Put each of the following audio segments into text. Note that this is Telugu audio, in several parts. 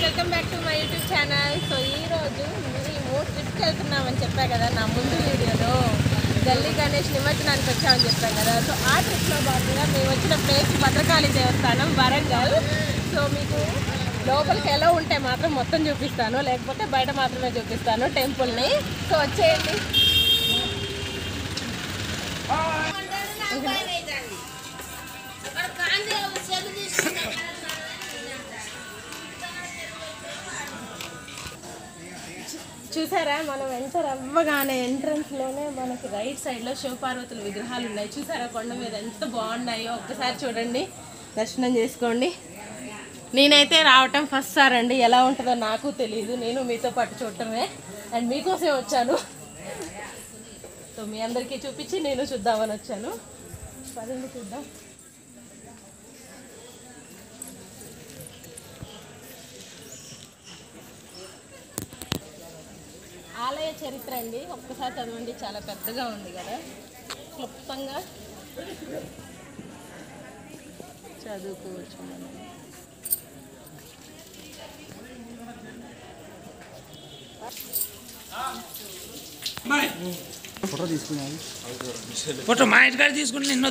Welcome back to my YouTube channel so ఈ రోజు మేము ట్రిప్కి వెళ్తున్నామని చెప్పా కదా నా ముందు వీడియోలో గల్లీ గణేష్ నిమజ్జనానికి వచ్చామని చెప్పాం కదా సో ఆ ట్రిప్లో భాగంగా మేము వచ్చిన ప్లేస్ భద్రకాళి దేవస్థానం వరంగల్ సో మీకు లోపలికి ఎలా ఉంటే మాత్రం మొత్తం చూపిస్తాను లేకపోతే బయట మాత్రమే చూపిస్తాను టెంపుల్ని సో వచ్చేయండి చూసారా మనం ఎంటర్ అవ్వగానే ఎంట్రన్స్ లోనే మనకి రైట్ సైడ్ లో శివపార్వతుల విగ్రహాలు ఉన్నాయి చూసారా కొండ మీద ఎంత బాగున్నాయో ఒక్కసారి చూడండి దర్శనం చేసుకోండి నేనైతే రావటం ఫస్ట్ సార్ అండి ఎలా ఉంటుందో నాకు తెలియదు నేను మీతో పాటు చూడటమే అండ్ మీకోసమే వచ్చాను సో మీ అందరికీ చూపించి నేను చూద్దామని వచ్చాను పదండి చూద్దాం ఆలయ చరిత్ర అండి ఒక్కసారి చదవండి చాలా పెద్దగా ఉంది కదా క్లుప్తంగా చదువుకోవచ్చు మనం ఫోటో మా ఇంటికాడ తీసుకుని నిన్న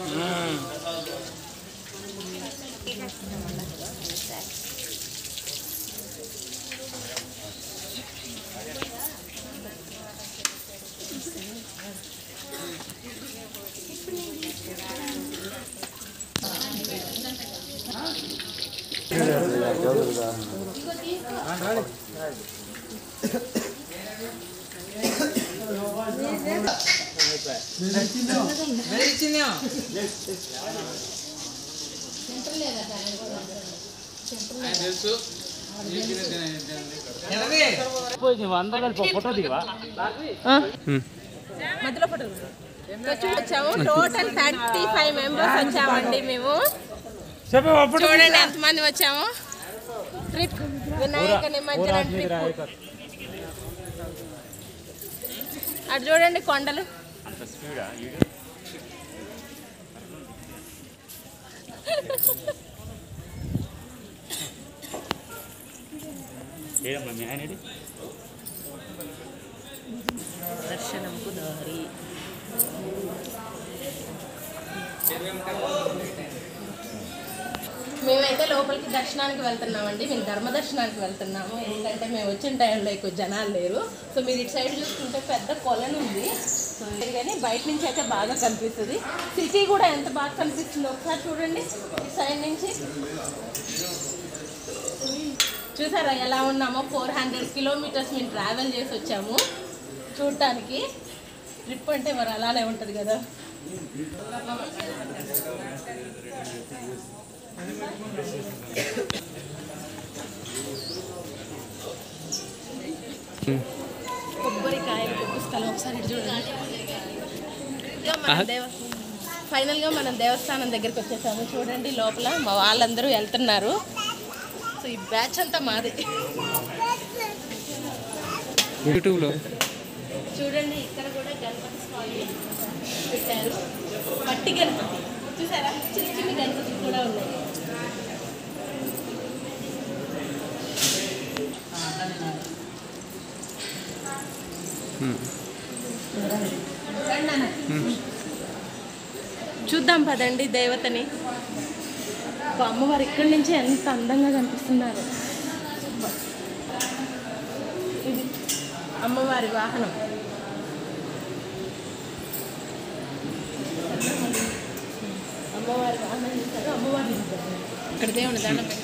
ఫోటో దిగవా మధ్యలో ఫోటో వచ్చాము టోటల్ థర్టీ ఫైవ్ మెంబర్స్ వచ్చామండి మేము చెప్పు అప్పుడు చూడండి ఎంతమంది వచ్చాము ట్రిప్ వినాయక నిమజ్జనం ట్రిప్ అటు చూడండి కొండలు ఏడమ్మా మీ ఆయన ఏడి? దర్శనంకు దారి మేమైతే లోపలికి దర్శనానికి వెళ్తున్నామండి మేము ధర్మ దర్శనానికి వెళ్తున్నాము ఎందుకంటే మేము వచ్చిన టైంలో ఎక్కువ జనాలు లేరు సో మీరు ఇటు సైడ్ చూసుకుంటే పెద్ద కొలను ఉంది సో ఇది కానీ బయట నుంచి అయితే బాగా కనిపిస్తుంది సిటీ కూడా ఎంత బాగా కనిపిస్తుందో ఒకసారి చూడండి ఇటు సైడ్ నుంచి చూసారా ఎలా ఉన్నామో ఫోర్ హండ్రెడ్ కిలోమీటర్స్ మేము ట్రావెల్ చేసి వచ్చాము చూడటానికి ట్రిప్ అంటే మరి అలానే ఉంటుంది కదా కొబ్బరికాయలు కొబ్బరిస్థలం ఒకసారి ఇటు చూడండి ఇదిగో మన దేవ- ఫైనల్గా మనం దేవస్థానం దగ్గరికి వచ్చేసాము చూడండి లోపల మా వాళ్ళందరూ వెళ్తున్నారు సో ఈ బ్యాచ్ అంతా మాది యూట్యూబ్లో చూడండి ఇక్కడ కూడా గణపతి స్వామి పెట్టారు మట్టి గణపతి చూసారా చిన్న చిన్న గణపతి కూడా ఉన్నాయి రండి అన్న. చూద్దాం పదండి దేవతని ఒక అమ్మవారు ఇక్కడి నుంచి ఎంత అందంగా కనిపిస్తున్నారు ఇది అమ్మవారి వాహనం అమ్మవారి వాహనం చూస్తారు అమ్మవారి ఇక్కడ దేవుని దండం పెట్టుకో.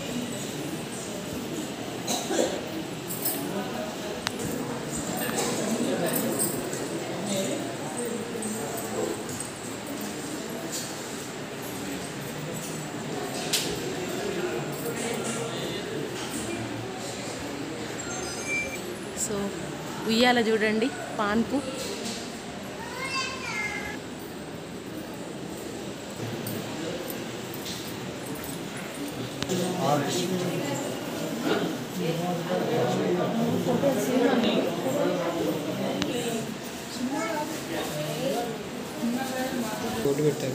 సో ఉయ్యాల చూడండి పాన్పు కోటి పెట్టారు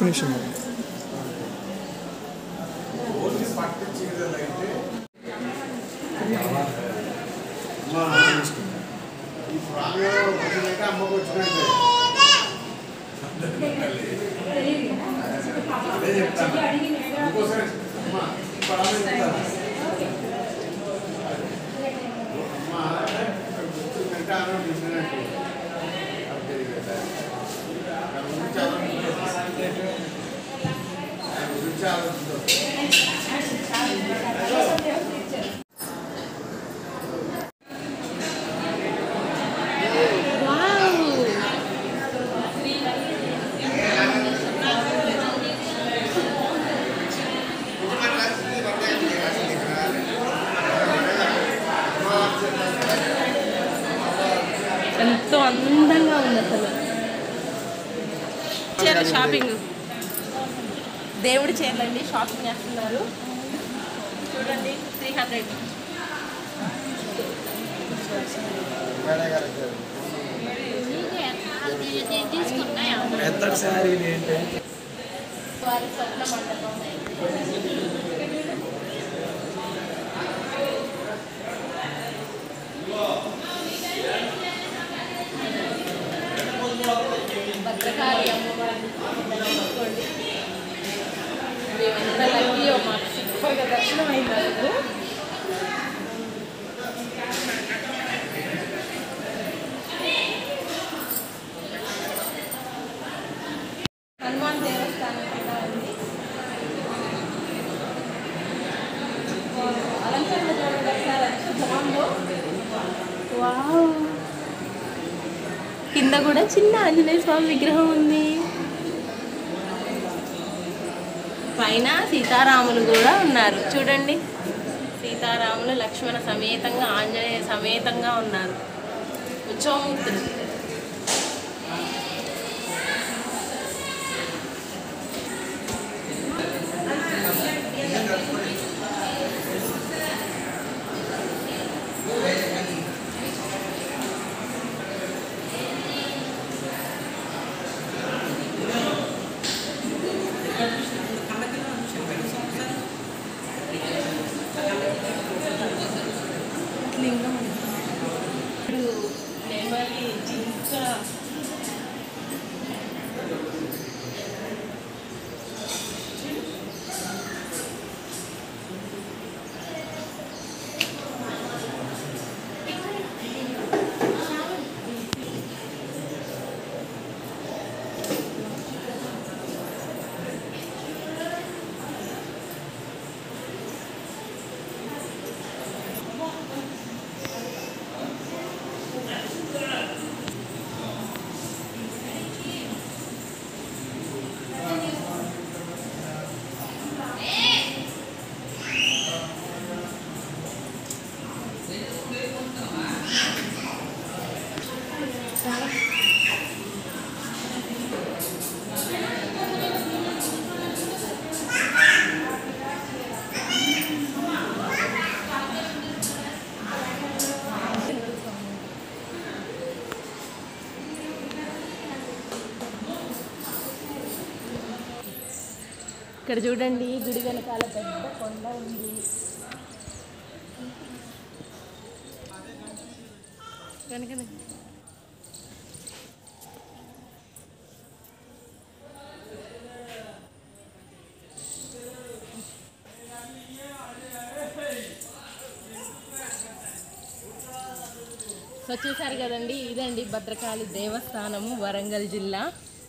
ఒక్క నిమిషం అమ్మకు వచ్చినట్టే అదే చెప్తాను ఇంకోసారి అమ్మ పడాలని చెప్తాను అమ్మ కూర్చుందంటే ఆమె కూర్చున్నట్టు అంతే కదా దాని గురించి ఆలోచించదు. దాని గురించి ఆలోచించదు. వావ్ ఎంతో అందంగా ఉంది అసలు చీర షాపింగ్ దేవుడి చీరలండి షాపింగ్ చేస్తున్నారు చూడండి త్రీ హండ్రెడ్ ఎంత శారీ ఏంటి వారి స్వప్న మండపం భద్రకాళి అమ్మవారిని దర్శించుకోండి మేము ఎంత లక్కీయో మాకు సూపర్గా దర్శనం అయినారు హనుమాన్ దేవస్థానం కూడా ఉంది అలంకరణ చూడండి ఒకసారి ఎంత బాగుందో వావ్ కింద కూడా చిన్న ఆంజనేయ స్వామి విగ్రహం ఉంది పైన సీతారాములు కూడా ఉన్నారు చూడండి సీతారాములు లక్ష్మణ సమేతంగా ఆంజనేయ సమేతంగా ఉన్నారు ఉత్సవమూర్తులు లింగం ఇప్పుడు నెమలి జింక ఇక్కడ చూడండి గుడి వెనకాల పెద్ద కొండ ఉంది వెనకనే సో చూసారు కదండి ఇదండి భద్రకాళి దేవస్థానము వరంగల్ జిల్లా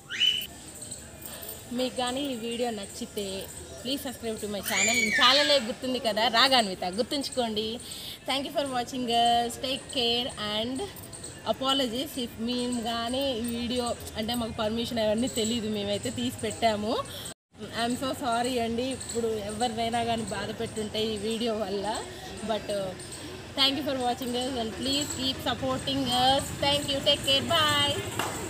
మీకు కానీ ఈ వీడియో నచ్చితే please subscribe to my channel ఛానలే గుర్తుంది కదా రాగాన్విత గుర్తుంచుకోండి thank you for watching take care and apologies if మేము కానీ ఈ వీడియో అంటే మాకు పర్మిషన్ అవన్నీ తెలియదు మేమైతే తీసి పెట్టాము ఐఎమ్ సో సారీ అండి ఇప్పుడు ఎవరినైనా కానీ బాధ పెట్టుంటే ఈ వీడియో వల్ల but thank you for watching and please keep supporting us thank you take care bye